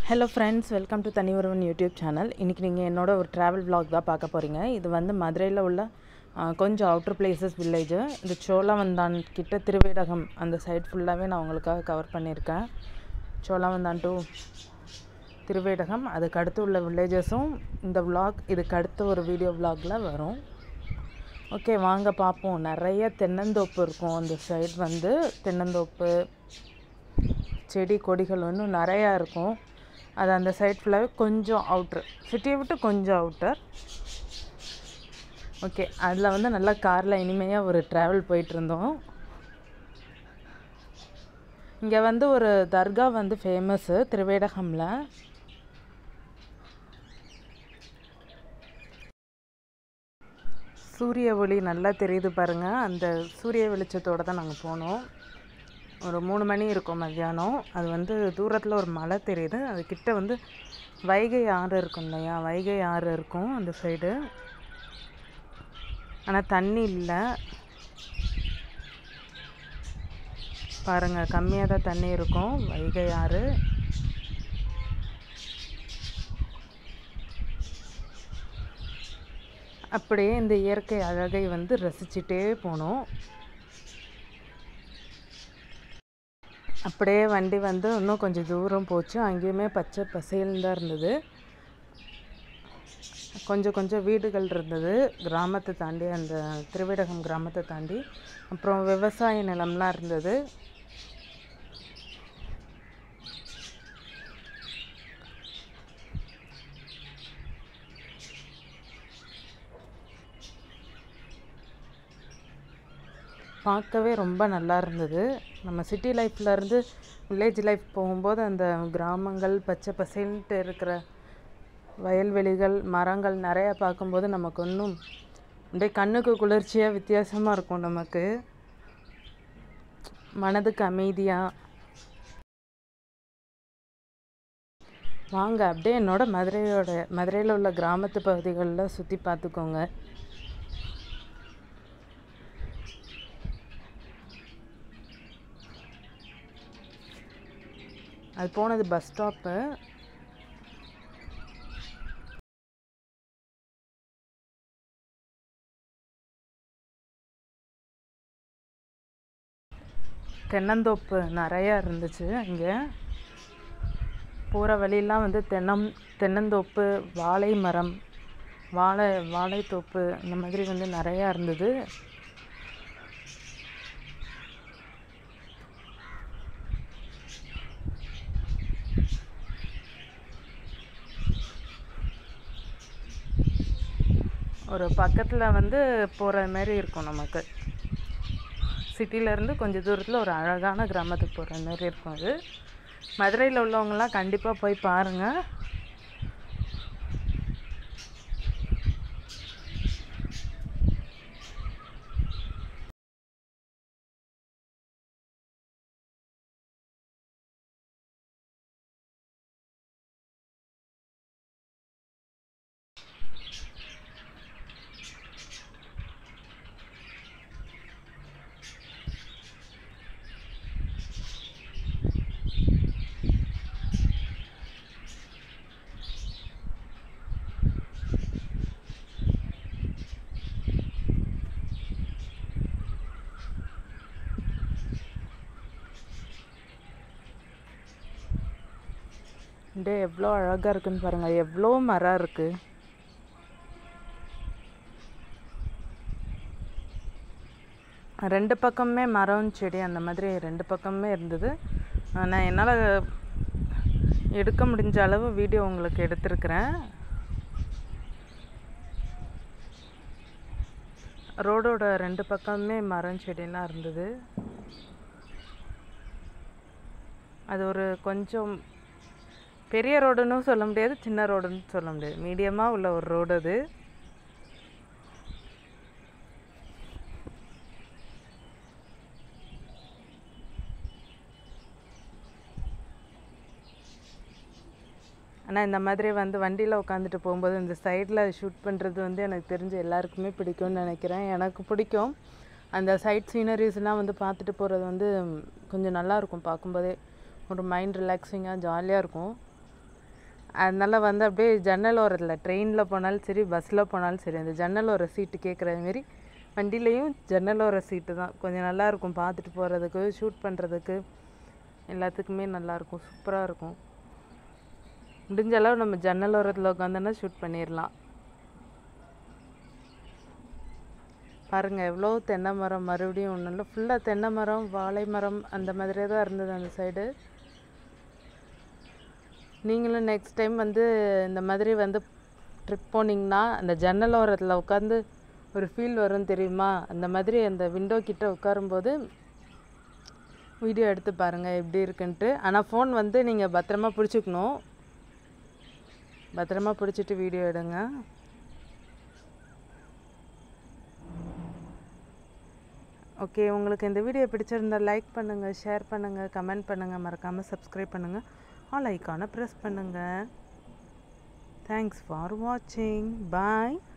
hello friends welcome to தனி ஒருவன் YouTube channel இன்றைக்கி நீங்கள் என்னோட ஒரு ட்ராவல் vlog தான் பார்க்க போகிறீங்க இது வந்து மதுரையில் உள்ள ஆ, கொஞ்சம் அவுட்டர் பிளேசஸ் வில்லேஜு இந்த சோழவந்தான் கிட்ட திருவேடகம் அந்த சைட் ஃபுல்லாகவே நான் உங்களுக்காக கவர் பண்ணியிருக்கேன் சோழவந்தான் டு திருவேடகம் அதுக்கு அடுத்து உள்ள வில்லேஜஸும் இந்த vlog இதுக்கு அடுத்த ஒரு வீடியோ vlogல வரும் ஓகே வாங்க பார்ப்போம் நிறைய தென்னந்தோப்பு இருக்கும் அந்த சைடு வந்து தென்னந்தோப்பு செடி கொடிகள் இன்னும் நிறையா இருக்கும் அது அந்த சைட் ஃபுல்லாகவே கொஞ்சம் அவுட்ரு சிட்டியை விட்டு கொஞ்சம் அவுட்டர் ஓகே அதில் வந்து நல்லா காரில் இனிமையாக ஒரு ட்ராவல் போயிட்டுருந்தோம் இங்கே வந்து ஒரு தர்கா வந்து ஃபேமஸ்ஸு திருவேடகமில் சூரிய ஒளி நல்லா தெரியுது பாருங்கள் அந்த சூரிய வெளிச்சத்தோடு தான் நாங்கள் போனோம் ஒரு மூணு மணி இருக்கும் மத்தியானம் அது வந்து தூரத்தில் ஒரு மலை தெரியுது அது கிட்ட வந்து வைகை ஆறு இருக்கும் இல்லையா வைகை ஆறு இருக்கும் அந்த சைடு ஆனால் தண்ணி இல்லை பாருங்கள் கம்மியாக தான் தண்ணி இருக்கும் வைகை ஆறு அப்படியே இந்த இயற்கை அழகை வந்து ரசிச்சுட்டே போனோம் அப்படியே வண்டி வந்து இன்னும் கொஞ்சம் தூரம் போச்சு அங்கேயுமே பச்சை பசேல்னு தான் இருந்தது கொஞ்சம் கொஞ்சம் வீடுகள் இருந்தது கிராமத்தை தாண்டி அந்த திருவிடகம் கிராமத்தை தாண்டி அப்புறம் விவசாய நிலம்லாம் இருந்தது பார்க்கவே ரொம்ப நல்லா இருந்தது நம்ம சிட்டி லைஃப்ல இருந்து வில்லேஜ் லைஃப் போகும்போது அந்த கிராமங்கள் பச்சை பசேல்ன்ட்டு இருக்கிற வயல்வெளிகள் மரங்கள் நிறையா பார்க்கும்போது நமக்கு இன்னும் அப்படியே கண்ணுக்கு குளிர்ச்சியாக வித்தியாசமாக இருக்கும் நமக்கு மனதுக்கு அமைதியாக வாங்க அப்படியே என்னோட மதுரையோட மதுரையில் உள்ள கிராமத்து பகுதிகளில் சுற்றி பார்த்துக்கோங்க அது போனது பஸ் ஸ்டாப்பு தென்னந்தோப்பு நிறையா இருந்துச்சு அங்கே போகிற வழியெல்லாம் வந்து தென்னம் தென்னந்தோப்பு வாழை மரம் வாழை வாழைத்தோப்பு இந்த மாதிரி வந்து நிறையா இருந்தது ஒரு பக்கத்தில் வந்து போகிற மாதிரி இருக்கும் நமக்கு சிட்டியிலேருந்து கொஞ்சம் தூரத்தில் ஒரு அழகான கிராமத்துக்கு போகிற மாதிரி இருக்கும் அது மதுரையில் உள்ளவங்களாம் கண்டிப்பாக போய் பாருங்கள் டே எவ்வளோ அழகாக இருக்குன்னு பாருங்கள் எவ்வளோ மரம் இருக்குது ரெண்டு பக்கமுமே மரம் செடி அந்த மாதிரி ரெண்டு பக்கமுமே இருந்தது நான் என்னால் எடுக்க முடிஞ்ச அளவு வீடியோ உங்களுக்கு எடுத்திருக்கிறேன் ரோடோட ரெண்டு பக்கமுமே மரம் செடியெல்லாம் இருந்தது அது ஒரு கொஞ்சம் பெரிய ரோடுன்னு சொல்ல முடியாது சின்ன ரோடுன்னு சொல்ல முடியாது மீடியமாக உள்ள ஒரு ரோடு அது ஆனால் இந்த மாதிரி வந்து வண்டியில் உட்காந்துட்டு போகும்போது இந்த சைடில் ஷூட் பண்ணுறது வந்து எனக்கு தெரிஞ்ச எல்லாருக்குமே பிடிக்கும்னு நினைக்கிறேன் எனக்கு பிடிக்கும் அந்த சைட் சீனரிஸ்லாம் வந்து பார்த்துட்டு போகிறது வந்து கொஞ்சம் நல்லா இருக்கும் பார்க்கும்போதே ஒரு மைண்ட் ரிலாக்ஸிங்காக ஜாலியாக இருக்கும் அதனால் வந்து அப்படியே ஜன்னல் ஓரத்தில் ட்ரெயினில் போனாலும் சரி பஸ்ஸில் போனாலும் சரி அந்த ஜன்னல் ஓர சீட்டு கேட்குற மாரி வண்டியிலையும் ஜன்னல் ஓர சீட்டு தான் கொஞ்சம் நல்லா இருக்கும் பார்த்துட்டு போகிறதுக்கு ஷூட் பண்ணுறதுக்கு எல்லாத்துக்குமே நல்லாயிருக்கும் சூப்பராக இருக்கும் முடிஞ்ச அளவு நம்ம ஜன்னல் ஓரத்தில் உட்காந்தோன்னா ஷூட் பண்ணிடலாம் பாருங்கள் எவ்வளோ தென்னை மரம் மறுபடியும் ஒன்றும் இல்லை ஃபுல்லாக தென்னை மரம் வாழை மரம் அந்த மாதிரியே தான் இருந்தது அந்த சைடு நீங்களும் நெக்ஸ்ட் டைம் வந்து இந்த மாதிரி வந்து ட்ரிப் போனீங்கன்னா அந்த ஜன்னல் ஓரத்தில் உட்காந்து ஒரு ஃபீல் வரும் தெரியுமா அந்த மாதிரி அந்த விண்டோ கிட்ட உட்காரும்போது வீடியோ எடுத்து பாருங்கள் எப்படி இருக்குன்ட்டு ஆனால் ஃபோன் வந்து நீங்கள் பத்திரமா பிடிச்சிக்கணும் பத்திரமா பிடிச்சிட்டு வீடியோ எடுங்க ஓகே உங்களுக்கு இந்த வீடியோ பிடிச்சிருந்தா லைக் பண்ணுங்கள் ஷேர் பண்ணுங்கள் கமெண்ட் பண்ணுங்கள் மறக்காமல் சப்ஸ்கிரைப் பண்ணுங்கள் ஆல் ஐக்கானை ப்ரெஸ் பண்ணுங்கள் தேங்க்ஸ் ஃபார் வாட்சிங் பாய்